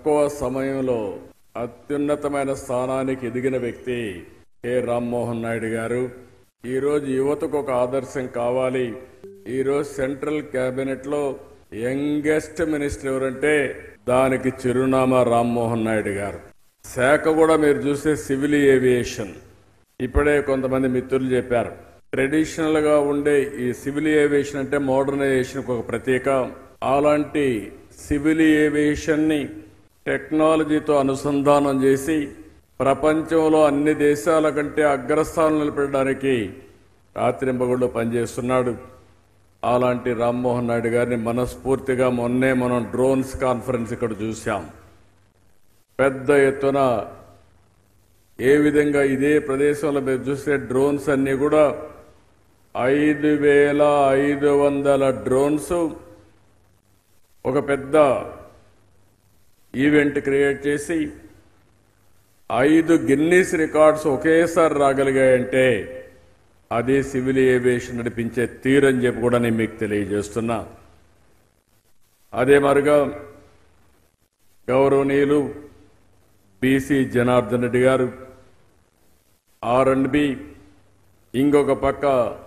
తక్కువ సమయంలో అత్యున్నతమైన స్థానానికి ఎదిగిన వ్యక్తి కె రామ్మోహన్ నాయుడు గారు ఈరోజు యువతకు ఒక ఆదర్శం కావాలి ఈరోజు సెంట్రల్ కేబినెట్ లో యంగెస్ట్ మినిస్టర్ ఎవరంటే దానికి చిరునామా రామ్మోహన్ నాయుడు గారు శాఖ కూడా మీరు చూస్తే సివిల్ ఏవియేషన్ ఇప్పుడే కొంతమంది మిత్రులు చెప్పారు ట్రెడిషనల్ గా ఉండే ఈ సివిల్ ఏవియేషన్ అంటే మోడర్నైజేషన్ ఒక ప్రత్యేక అలాంటి సివిల్ ఏవియేషన్ ని టెక్నాలజీతో అనుసంధానం చేసి ప్రపంచంలో అన్ని దేశాల కంటే అగ్రస్థానం నిలబెట్టడానికి రాత్రింబగుళ్ళు పనిచేస్తున్నాడు అలాంటి రామ్మోహన్ నాయుడు గారిని మనస్ఫూర్తిగా మొన్నే మనం డ్రోన్స్ కాన్ఫరెన్స్ ఇక్కడ చూశాం పెద్ద ఎత్తున ఏ విధంగా ఇదే ప్రదేశంలో మీరు చూస్తే డ్రోన్స్ అన్ని కూడా ఐదు వేల ఐదు వందల డ్రోన్స్ ఒక పెద్ద ఈవెంట్ క్రియేట్ చేసి ఐదు గిన్నీస్ రికార్డ్స్ ఒకేసారి రాగలిగాయంటే అది సివిల్ ఏవియేషన్ నడిపించే తీరని చెప్పి కూడా నేను మీకు తెలియజేస్తున్నా అదే మరుగా గౌరవనీయులు బీసీ జనార్దన్ రెడ్డి గారు ఆర్ అండ్ బి ఇంకొక పక్క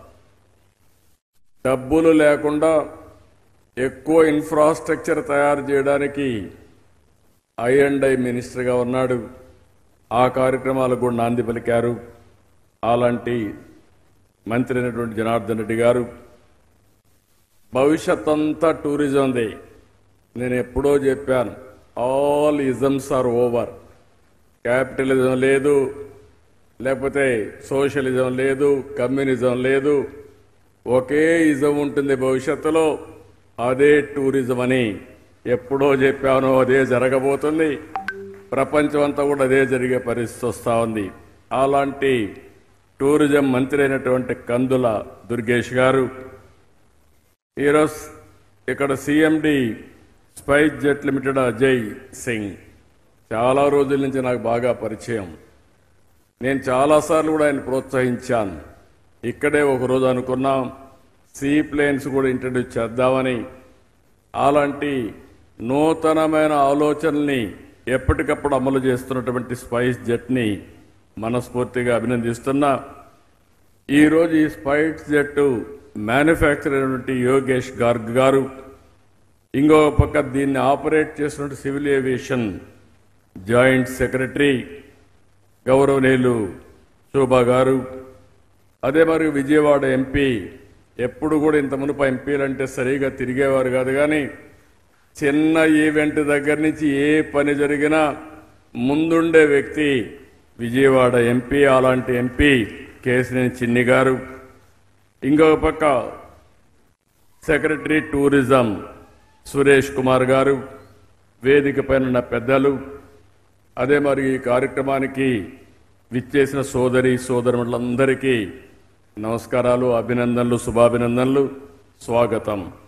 డబ్బులు లేకుండా ఎక్కువ ఇన్ఫ్రాస్ట్రక్చర్ తయారు చేయడానికి ఐ అండ్ ఐ మినిస్టర్గా ఉన్నాడు ఆ కార్యక్రమాలకు కూడా నాంది పలికారు అలాంటి మంత్రి అయినటువంటి జనార్దన్ రెడ్డి గారు భవిష్యత్ అంతా టూరిజంది నేను ఎప్పుడో చెప్పాను all isms are over capitalism లేదు లేకపోతే సోషలిజం లేదు కమ్యూనిజం లేదు ఒకే ఇజం ఉంటుంది భవిష్యత్తులో అదే టూరిజం అని ఎప్పుడో చెప్పానో అదే జరగబోతుంది ప్రపంచం అంతా కూడా అదే జరిగే పరిస్థితి వస్తూ ఉంది అలాంటి టూరిజం మంత్రి అయినటువంటి కందుల దుర్గేష్ గారు ఈరోజు ఇక్కడ CMD SpiceJet limited Ajay Singh చాలా రోజుల నుంచి నాకు బాగా పరిచయం నేను చాలాసార్లు కూడా ఆయన ప్రోత్సహించాను ఇక్కడే ఒకరోజు అనుకున్నాం సీ ప్లేన్స్ కూడా ఇంట్రడ్యూస్ చేద్దామని అలాంటి నూతనమైన ఆలోచనల్ని ఎప్పటికప్పుడు అమలు చేస్తున్నటువంటి స్పైస్ జెట్ని మనస్ఫూర్తిగా అభినందిస్తున్నా ఈరోజు ఈ స్పైస్ జెట్ మ్యానుఫ్యాక్చర్ అయినటువంటి యోగేష్ గార్గ్ గారు ఇంకో పక్క దీన్ని ఆపరేట్ చేస్తున్న సివిల్ ఏవియేషన్ జాయింట్ సెక్రటరీ గౌరవనీయులు శోభా గారు అదే మరి విజయవాడ ఎంపీ ఎప్పుడు కూడా ఇంత మునుపు ఎంపీలంటే సరిగా తిరిగేవారు కాదు కానీ చిన్న ఈవెంట్ దగ్గర నుంచి ఏ పని జరిగినా ముందుండే వ్యక్తి విజయవాడ ఎంపీ అలాంటి ఎంపీ కేసినేని చిన్ని గారు ఇంకొక పక్క సెక్రటరీ టూరిజం సురేష్ కుమార్ గారు వేదిక పైన ఉన్న పెద్దలు అదే మరి ఈ కార్యక్రమానికి విచ్చేసిన సోదరి సోదరులందరికీ నమస్కారాలు అభినందనలు శుభాభినందనలు స్వాగతం